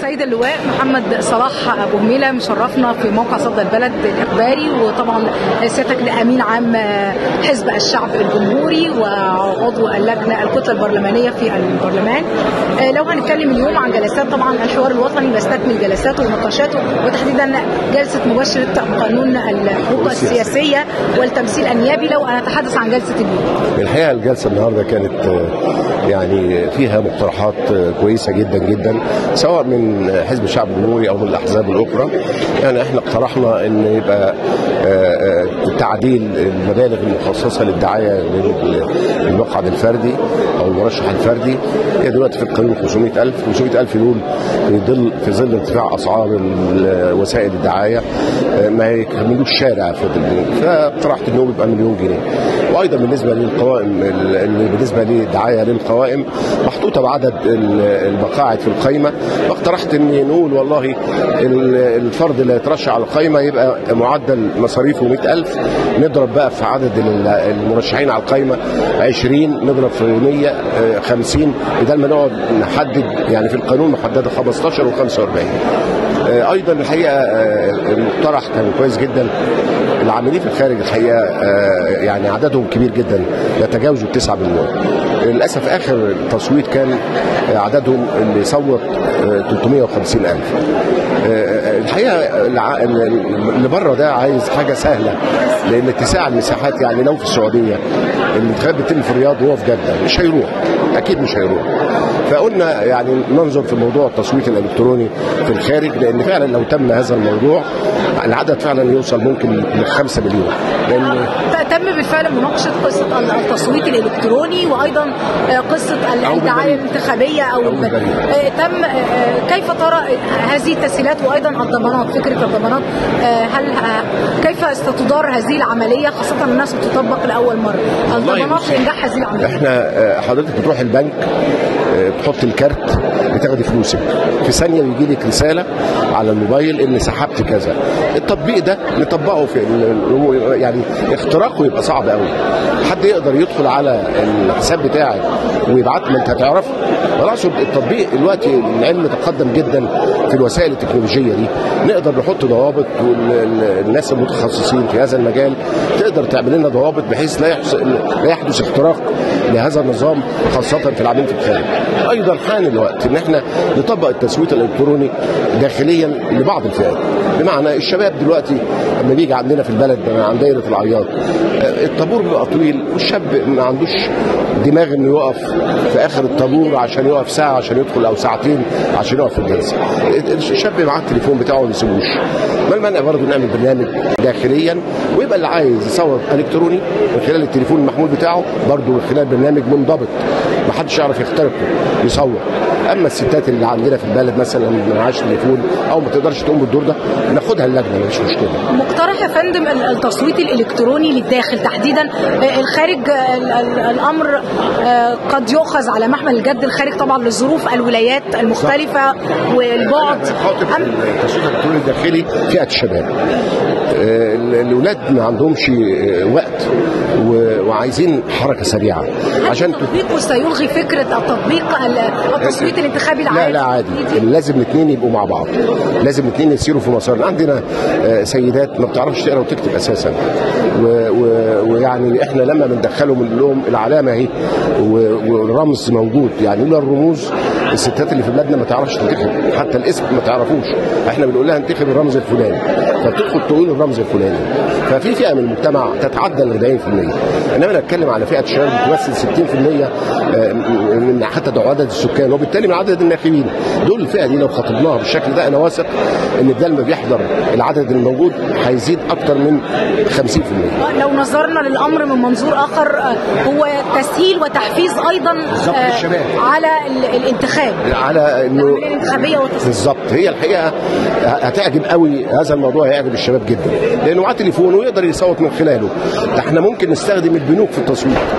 السيد اللواء محمد صلاح ابو هميله مشرفنا في موقع صدى البلد الاخباري وطبعا سيادتك امين عام حزب الشعب الجمهوري وعضو اللجنه الكتله البرلمانيه في البرلمان لو هنتكلم اليوم عن جلسات طبعا الحوار الوطني بيستكمل جلساته ونقاشاته وتحديدا جلسه مباشره قانون الحقوق السياسيه والتمثيل النيابي لو هنتحدث عن جلسه اليوم الحقيقه الجلسه النهارده كانت يعني فيها مقترحات كويسه جدا جدا سواء من حزب الشعب الجمهوري او من الاحزاب الاخرى يعني احنا اقترحنا ان يبقى تعديل المبالغ المخصصه للدعايه للمقعد الفردي او المرشح الفردي هي دلوقتي في القانون 500000 500000 دول في ظل في ظل ارتفاع اسعار وسائل الدعايه ما يكملوش شارع في فاقترحت انه يبقى مليون جنيه وايضا بالنسبه للقوائم بالنسبه للدعايه للقوائم محطوطه بعدد المقاعد في القائمه فاقترحت اني نقول والله الفرد اللي يترشح على القائمه يبقى معدل مصاريفه 100000 نضرب بقى في عدد المرشحين على القائمه 20 نضرب في 100 50 بدل ما نقعد نحدد يعني في القانون محدده 15 و45 ايضا الحقيقه المقترح كان كويس جدا العاملين في الخارج الحقيقه يعني عددهم كبير جدا يتجاوزوا التسعة مليون للاسف اخر تصويت كان عددهم اللي صوت 350 الف الحقيقه اللي بره ده عايز حاجه سهله لان اتساع المساحات يعني لو في السعوديه الانتخابات بتتم في الرياض وهو في جده مش هيروح اكيد مش هيروح فقلنا يعني ننظر في موضوع التصويت الالكتروني في الخارج لان فعلا لو تم هذا الموضوع العدد فعلا يوصل ممكن ل 5 مليون لان تم بالفعل مناقشه قصه التصويت الالكتروني وايضا قصه الدعايه الانتخابيه او تم كيف ترى هذه التسهيلات وايضا الضمانات فكره الضمانات هل كيف ستدار هذه العمليه خاصه الناس بتطبق لاول مره الضمانات لانجاح هذه العمليه احنا حضرتك بتروح البنك بتحط الكارت بتاخدي فلوسك في ثانيه بيجي لك رساله على الموبايل ان سحبت كذا التطبيق ده نطبقه في يعني اختراقه يبقى صعب قوي حد يقدر يدخل على الحساب بتاعك ويبعت لك انت هتعرف خلاص التطبيق دلوقتي العلم تقدم جدا في الوسائل التكنولوجيه دي نقدر نحط ضوابط والناس المتخصصين في هذا المجال تقدر تعمل لنا ضوابط بحيث لا يحدث لا يحدث اختراق لهذا النظام خاصه في العاملين في الخارج. ايضا حان الوقت ان احنا نطبق التصويت الالكتروني داخليا لبعض الفئات بمعنى الشباب دلوقتي لما بيجي عندنا في البلد عند دايره العياط الطابور بيبقى طويل والشاب ما عندوش دماغ انه يقف في اخر الطابور عشان يقف ساعه عشان يدخل او ساعتين عشان يقف في الجلسه الشاب معاه التليفون بتاعه ما بيسيبوش ما المانع برضه نعمل برنامج داخليا ويبقى اللي عايز يصور الكتروني من خلال التليفون المحمول بتاعه برضه من خلال برنامج منضبط ما حدش يعرف يخترقه يصور اما الستات اللي عندنا في البلد مثلا ما معهاش تليفون او ما تقدرش تقوم بالدور ده ناخدها اللجنه مفيش مشكله مقترح يا فندم التصويت الالكتروني للداخل تحديدا الخارج الامر قد يؤخذ على محمل الجد الخارج طبعا لظروف الولايات المختلفه والبعد التصويت الالكتروني الداخلي فئه الشباب الاولاد ما عندهمش وقت وعايزين حركه سريعه عشان تطبيقه سيلغي فكره التطبيق التصويت الانتخابي العادي لا لا عادي لازم الاثنين يبقوا مع بعض لازم الاثنين يسيروا في مسار عندنا سيدات ما بتعرفش تقرا وتكتب اساسا ويعني احنا لما بندخلهم بنقول لهم العلامه اهي والرمز موجود يعني لولا الرموز الستات اللي في بلادنا ما تعرفش تنتخب حتى الاسم ما تعرفوش احنا بنقول لها انتخب الرمز الفلاني فبتدخل تقول الرمز الفلاني ففي فئه من المجتمع تتعدى ال 40% انما نتكلم على فئه شباب بتمثل 60% من حتى عدد السكان وبالتالي من عدد الناخبين دول الفئه دي لو خاطبناها بالشكل ده انا واثق ان بدل ما بيحضر العدد الموجود هيزيد اكتر من 50% لو نظرنا للامر من منظور اخر هو تسهيل وتحفيز ايضا للشباب على الانتخاب على انه الانتخابيه بالظبط هي الحقيقه هتعجب قوي هذا الموضوع هيعجب الشباب جدا لانه معاه تليفون ويقدر يصوت من خلاله ده احنا ممكن نستخدم البنوك في التصويت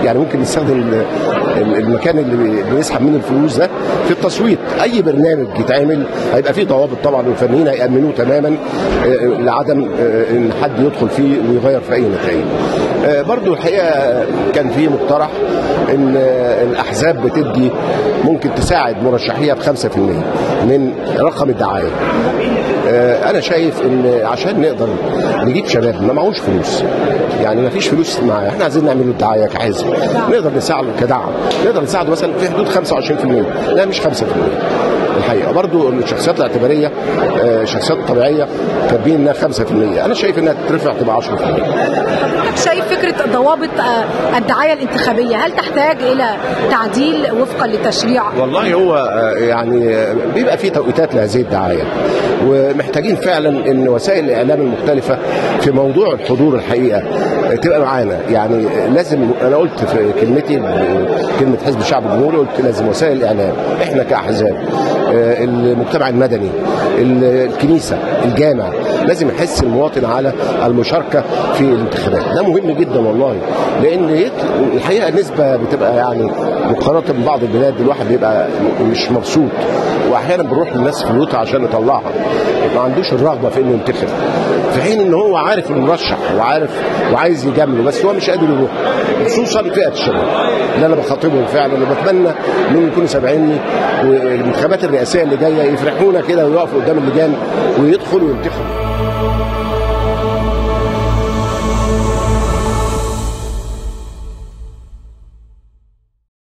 يعني ممكن نستخدم المكان اللي بيسحب منه الفلوس ده في التصويت اي برنامج يتعمل هيبقى فيه ضوابط طبعا والفنيين هيامنوه تماما لعدم ان حد يدخل فيه ويغير في اي نتائج برضو الحقيقه كان في مقترح ان الاحزاب بتدي ممكن تساعد مرشحيها ب 5% من رقم الدعايه انا شايف ان عشان نقدر نجيب شباب ما معهوش فلوس يعني ما فيش فلوس معاه احنا عايزين نعمل له الدعايه كحزب نقدر نساعده كدعم نقدر نساعده مثلا في حدود 25% لا مش 5% الحقيقه برضو الشخصيات الاعتباريه شخصيات طبيعيه كاتبين انها 5% انا شايف انها ترفع تبقى 10% شايف فكره ضوابط الدعايه الانتخابيه هل تحتاج الى تعديل وفقا لتشريع والله هو يعني بيبقى في توقيتات لهذه الدعايه ومحتاجين فعلا ان وسائل الاعلام المختلفه في موضوع الحضور الحقيقه تبقى معانا يعني لازم انا قلت في كلمتي كلمه حزب الشعب الجمهوري قلت لازم وسائل الاعلام احنا كاحزاب المجتمع المدني الكنيسه الجامع لازم يحس المواطن على المشاركه في الانتخابات ده مهم جدا والله لان الحقيقه نسبه بتبقى يعني مقارنه ببعض البلاد الواحد بيبقى مش مبسوط واحيانا بنروح للناس في بيوتها عشان نطلعها ما عندوش الرغبه في انه ينتخب في حين ان هو عارف المرشح وعارف وعايز يجامله بس هو مش قادر يروح خصوصا فئه الشباب اللي انا بخاطبهم فعلا وبتمنى انهم يكونوا سامعيني والانتخابات الرئاسيه اللي جايه يفرحونا كده ويقفوا قدام اللجان ويدخلوا وينتخبوا